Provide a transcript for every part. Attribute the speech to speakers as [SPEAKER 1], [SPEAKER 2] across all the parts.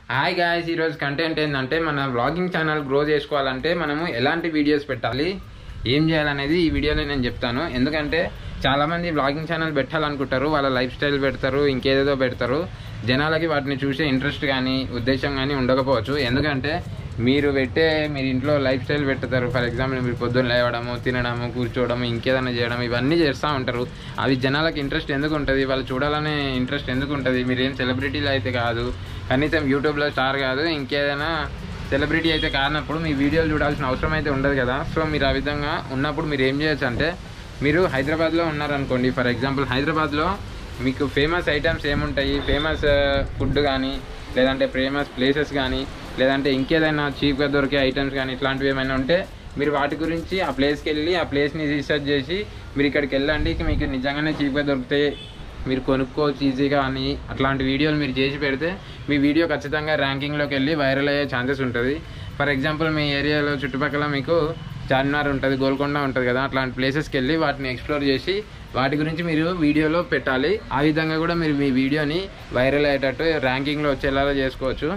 [SPEAKER 1] hi guys ఈరోజు content ఏంటంటే మన బ్లాగింగ్ ఛానల్ గ్రో చేసుకోవాలంటే మనము ఎలాంటి వీడియోస్ పెట్టాలి ఏం చేయాలనేది ఈ వీడియోలో నేను చెప్తాను ఎందుకంటే చాలామంది బ్లాగింగ్ ఛానల్ పెట్టాలనుకుంటారు వాళ్ళ లైఫ్ స్టైల్ పెడతారు ఇంకేదేదో పెడతారు జనాలకి వాటిని చూసే ఇంట్రెస్ట్ కానీ ఉద్దేశం కానీ ఉండకపోవచ్చు ఎందుకంటే మీరు పెట్టే మీరు ఇంట్లో లైఫ్ స్టైల్ పెడతారు ఫర్ ఎగ్జాంపుల్ మీరు పొద్దున్న లేవడము తినడము కూర్చోవడము ఇంకేదైనా చేయడం ఇవన్నీ చేస్తూ ఉంటారు అవి జనాలకు ఇంట్రెస్ట్ ఎందుకు ఉంటుంది వాళ్ళు చూడాలనే ఇంట్రెస్ట్ ఎందుకు ఉంటుంది మీరు ఏం సెలబ్రిటీలు అయితే కాదు కనీసం యూట్యూబ్లో స్టార్ కాదు ఇంకేదైనా సెలబ్రిటీ అయితే కానప్పుడు మీ వీడియోలు చూడాల్సిన అవసరం అయితే ఉండదు కదా సో మీరు ఆ విధంగా ఉన్నప్పుడు మీరు ఏం చేయొచ్చు అంటే మీరు హైదరాబాద్లో ఉన్నారనుకోండి ఫర్ ఎగ్జాంపుల్ హైదరాబాద్లో మీకు ఫేమస్ ఐటమ్స్ ఏముంటాయి ఫేమస్ ఫుడ్ కానీ లేదంటే ఫేమస్ ప్లేసెస్ కానీ లేదంటే ఇంకేదైనా చీప్గా దొరికే ఐటమ్స్ కానీ ఇట్లాంటివి ఏమైనా ఉంటే మీరు వాటి గురించి ఆ ప్లేస్కి వెళ్ళి ఆ ప్లేస్ని రీసెర్చ్ చేసి మీరు ఇక్కడికి వెళ్ళండి మీకు నిజంగానే చీప్గా దొరుకుతాయి మీరు కొనుక్కోవచ్చు ఈజీగా అని అట్లాంటి వీడియోలు మీరు చేసి పెడితే మీ వీడియో ఖచ్చితంగా ర్యాంకింగ్లోకి వెళ్ళి వైరల్ అయ్యే ఛాన్సెస్ ఉంటుంది ఫర్ ఎగ్జాంపుల్ మీ ఏరియాలో చుట్టుపక్కల మీకు చార్మినార్ ఉంటుంది గోల్కొండ ఉంటుంది కదా అట్లాంటి ప్లేసెస్కి వెళ్ళి వాటిని ఎక్స్ప్లోర్ చేసి వాటి గురించి మీరు వీడియోలో పెట్టాలి ఆ విధంగా కూడా మీరు మీ వీడియోని వైరల్ అయ్యేటట్టు ర్యాంకింగ్లో వచ్చేలా చేసుకోవచ్చు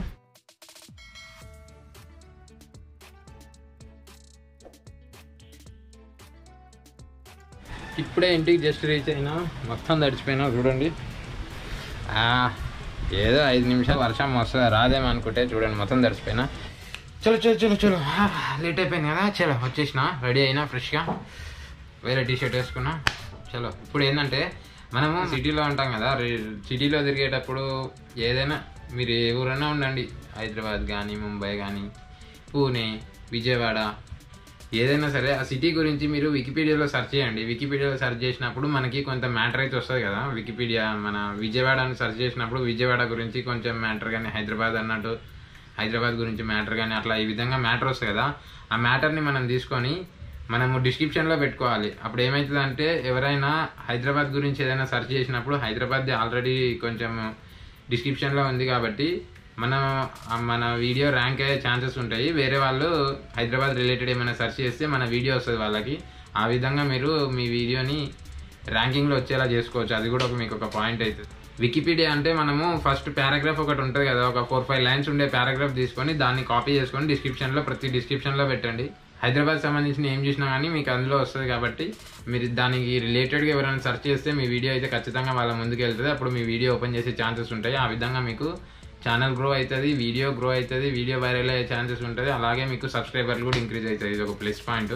[SPEAKER 1] ఇప్పుడే ఇంటికి జస్ట్ రీచ్ అయినా మొత్తం తడిచిపోయినా చూడండి ఆ, ఏదో ఐదు నిమిషాలు వర్షం వస్తుంది రాదేమో అనుకుంటే చూడండి మొత్తం తడిచిపోయినా చలో చలో చలో చలో ఆ, లేట్ అయిపోయింది కదా చలో వచ్చేసిన రెడీ అయినా ఫ్రెష్గా వేరే టీ షర్ట్ వేసుకున్నా చలో ఇప్పుడు ఏంటంటే మనము సిటీలో ఉంటాం కదా రే- సిటీలో తిరిగేటప్పుడు ఏదైనా మీరు ఏ ఊరైనా ఉండండి హైదరాబాద్ కానీ ముంబై కానీ పూణే విజయవాడ ఏదైనా సరే ఆ సిటీ గురించి మీరు వికీపీడియాలో సెర్చ్ చేయండి వికీపీడియాలో సెర్చ్ చేసినప్పుడు మనకి కొంత మ్యాటర్ అయితే వస్తుంది కదా వికీపీడియా మన విజయవాడ అని సెర్చ్ చేసినప్పుడు విజయవాడ గురించి కొంచెం మ్యాటర్ కానీ హైదరాబాద్ అన్నట్టు హైదరాబాద్ గురించి మ్యాటర్ కానీ అట్లా ఈ విధంగా మ్యాటర్ వస్తుంది కదా ఆ మ్యాటర్ని మనం తీసుకొని మనము డిస్క్రిప్షన్లో పెట్టుకోవాలి అప్పుడు ఏమవుతుందంటే ఎవరైనా హైదరాబాద్ గురించి ఏదైనా సెర్చ్ చేసినప్పుడు హైదరాబాద్ ఆల్రెడీ కొంచెం డిస్క్రిప్షన్లో ఉంది కాబట్టి మనం ఆ మన వీడియో ర్యాంక్ అయ్యే ఛాన్సెస్ ఉంటాయి వేరే వాళ్ళు హైదరాబాద్ రిలేటెడ్ ఏమైనా సెర్చ్ చేస్తే మన వీడియో వస్తుంది వాళ్ళకి ఆ విధంగా మీరు మీ వీడియోని ర్యాంకింగ్లో వచ్చేలా చేసుకోవచ్చు అది కూడా ఒక మీకు ఒక పాయింట్ అవుతుంది వికీపీడియా అంటే మనము ఫస్ట్ పారాగ్రాఫ్ ఒకటి ఉంటుంది కదా ఒక ఫోర్ ఫైవ్ లైన్స్ ఉండే పారాగ్రాఫ్ తీసుకొని దాన్ని కాపీ చేసుకొని డిస్క్రిప్షన్లో ప్రతి డిస్క్రిప్షన్లో పెట్టండి హైదరాబాద్ సంబంధించిన ఏం చూసినా కానీ మీకు అందులో వస్తుంది కాబట్టి మీరు దానికి రిలేటెడ్గా ఎవరైనా సెర్చ్ చేస్తే మీ వీడియో అయితే ఖచ్చితంగా వాళ్ళ ముందుకు వెళ్తుంది అప్పుడు మీ వీడియో ఓపెన్ చేసే ఛాన్సెస్ ఉంటాయి ఆ విధంగా మీకు ఛానల్ గ్రో అవుతుంది వీడియో గ్రో అవుతుంది వీడియో వైరల్ అయ్యే ఛాన్సెస్ ఉంటుంది అలాగే మీకు సబ్స్క్రైబర్లు కూడా ఇంక్రీజ్ అవుతుంది ఇది ఒక ప్లస్ పాయింట్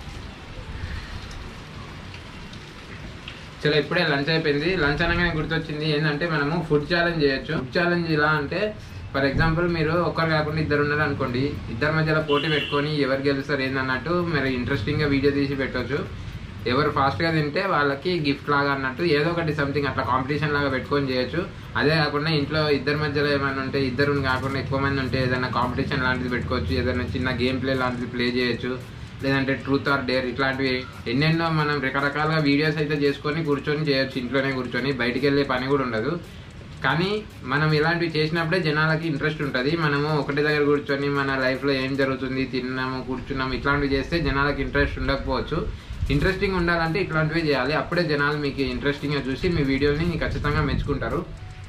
[SPEAKER 1] చలో ఇప్పుడే లంచ్ అయిపోయింది లంచ్ అనగానే గుర్తొచ్చింది ఏంటంటే మనము ఫుడ్ ఛాలెంజ్ చేయొచ్చు ఫుడ్ ఛాలెంజ్ ఎలా అంటే ఫర్ ఎగ్జాంపుల్ మీరు ఒక్కరు కాకుండా ఇద్దరు ఉన్నారు అనుకోండి ఇద్దరి మధ్యలో పోటీ పెట్టుకొని ఎవరు గెలుస్తారు ఏందన్నట్టు మీరు ఇంట్రెస్టింగ్గా వీడియో తీసి పెట్టవచ్చు ఎవరు ఫాస్ట్గా తింటే వాళ్ళకి గిఫ్ట్ లాగా అన్నట్టు ఏదో ఒకటి సంథింగ్ అట్లా కాంపిటీషన్ లాగా పెట్టుకొని చేయొచ్చు అదే కాకుండా ఇంట్లో ఇద్దరి మధ్యలో ఏమైనా ఉంటే ఇద్దరు కాకుండా ఎక్కువ మంది ఉంటే ఏదైనా కాంపిటీషన్ లాంటిది పెట్టుకోవచ్చు ఏదైనా చిన్న గేమ్ ప్లే లాంటిది ప్లే చేయొచ్చు లేదంటే ట్రూత్ ఆర్ డేర్ ఇట్లాంటివి ఎన్నెన్నో మనం రకరకాలుగా వీడియోస్ అయితే చేసుకొని కూర్చొని చేయొచ్చు ఇంట్లోనే కూర్చొని బయటికి వెళ్ళే పని కూడా ఉండదు కానీ మనం ఇలాంటివి చేసినప్పుడే జనాలకి ఇంట్రెస్ట్ ఉంటుంది మనము ఒకటి దగ్గర కూర్చొని మన లైఫ్లో ఏం జరుగుతుంది తిన్నాము కూర్చున్నాము ఇట్లాంటివి చేస్తే జనాలకి ఇంట్రెస్ట్ ఉండకపోవచ్చు ఇంట్రెస్టింగ్ ఉండాలంటే ఇట్లాంటివి చేయాలి అప్పుడే జనాలు మీకు ఇంట్రెస్టింగ్గా చూసి మీ వీడియోని ఖచ్చితంగా మెచ్చుకుంటారు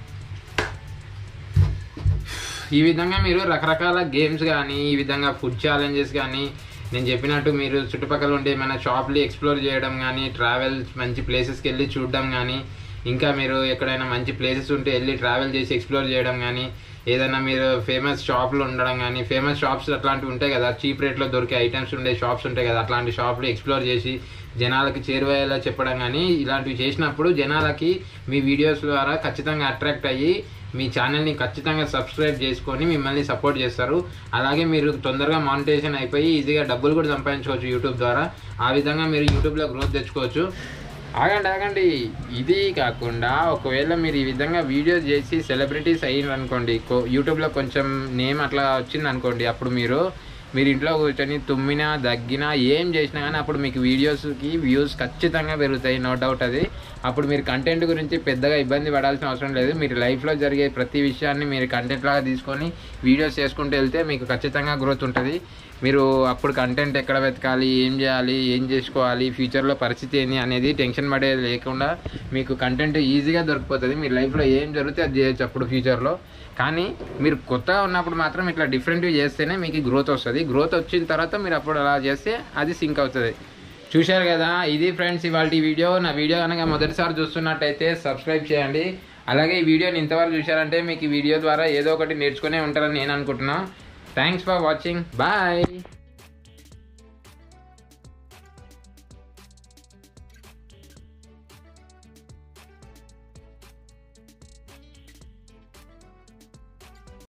[SPEAKER 1] ఈ విధంగా మీరు రకరకాల గేమ్స్ కానీ ఈ విధంగా ఫుడ్ ఛాలెంజెస్ కానీ నేను చెప్పినట్టు మీరు చుట్టుపక్కల ఉండే మన షాప్లు ఎక్స్ప్లోర్ చేయడం కానీ ట్రావెల్ మంచి ప్లేసెస్కి వెళ్ళి చూడడం కానీ ఇంకా మీరు ఎక్కడైనా మంచి ప్లేసెస్ ఉంటే వెళ్ళి ట్రావెల్ చేసి ఎక్స్ప్లోర్ చేయడం కానీ ఏదైనా మీరు ఫేమస్ షాప్లు ఉండడం కానీ ఫేమస్ షాప్స్ అట్లాంటివి ఉంటాయి కదా చీప్ రేట్లో దొరికే ఐటమ్స్ ఉండే షాప్స్ ఉంటాయి కదా అట్లాంటి షాప్లు ఎక్స్ప్లోర్ చేసి జనాలకి చేరువయ్యేలా చెప్పడం కానీ ఇలాంటివి చేసినప్పుడు జనాలకి మీ వీడియోస్ ద్వారా ఖచ్చితంగా అట్రాక్ట్ అయ్యి మీ ఛానల్ని ఖచ్చితంగా సబ్స్క్రైబ్ చేసుకొని మిమ్మల్ని సపోర్ట్ చేస్తారు అలాగే మీరు తొందరగా మానిటైజేషన్ అయిపోయి ఈజీగా డబ్బులు కూడా సంపాదించుకోవచ్చు యూట్యూబ్ ద్వారా ఆ విధంగా మీరు యూట్యూబ్లో గ్రోత్ తెచ్చుకోవచ్చు ఆగండి ఆగండి ఇది కాకుండా ఒకవేళ మీరు ఈ విధంగా వీడియోస్ చేసి సెలబ్రిటీస్ అయ్యారు అనుకోండి కో- యూట్యూబ్లో కొంచెం నేమ్ అట్లా వచ్చింది అనుకోండి అప్పుడు మీరు మీరు ఇంట్లో కూర్చొని తుమ్మినా దగ్గినా ఏం చేసినా కానీ అప్పుడు మీకు వీడియోస్కి వ్యూస్ ఖచ్చితంగా పెరుగుతాయి నో డౌట్ అది అప్పుడు మీరు కంటెంట్ గురించి పెద్దగా ఇబ్బంది పడాల్సిన అవసరం లేదు మీరు లైఫ్లో జరిగే ప్రతి విషయాన్ని మీరు కంటెంట్ లాగా తీసుకొని వీడియోస్ చేసుకుంటూ వెళ్తే మీకు ఖచ్చితంగా గ్రోత్ ఉంటుంది మీరు అప్పుడు కంటెంట్ ఎక్కడ వెతకాలి ఏం చేయాలి ఏం చేసుకోవాలి ఫ్యూచర్లో పరిస్థితి ఏంది అనేది టెన్షన్ పడేది లేకుండా మీకు కంటెంట్ ఈజీగా దొరికిపోతుంది మీ లైఫ్లో ఏం జరిగితే అది చేయొచ్చు అప్పుడు ఫ్యూచర్లో కానీ మీరు కొత్తగా ఉన్నప్పుడు మాత్రం ఇట్లా డిఫరెంట్గా చేస్తేనే మీకు గ్రోత్ వస్తుంది గ్రోత్ వచ్చిన తర్వాత మీరు అప్పుడు అలా చేస్తే అది సింక్ అవుతుంది చూశారు కదా ఇది ఫ్రెండ్స్ ఇవాళ వీడియో నా వీడియో కనుక మొదటిసారి చూస్తున్నట్టయితే సబ్స్క్రైబ్ చేయండి అలాగే ఈ వీడియోని ఇంతవరకు చూశారంటే మీకు ఈ వీడియో ద్వారా ఏదో ఒకటి నేర్చుకునే ఉంటారని నేను అనుకుంటున్నాను థ్యాంక్స్ ఫర్ వాచింగ్ బాయ్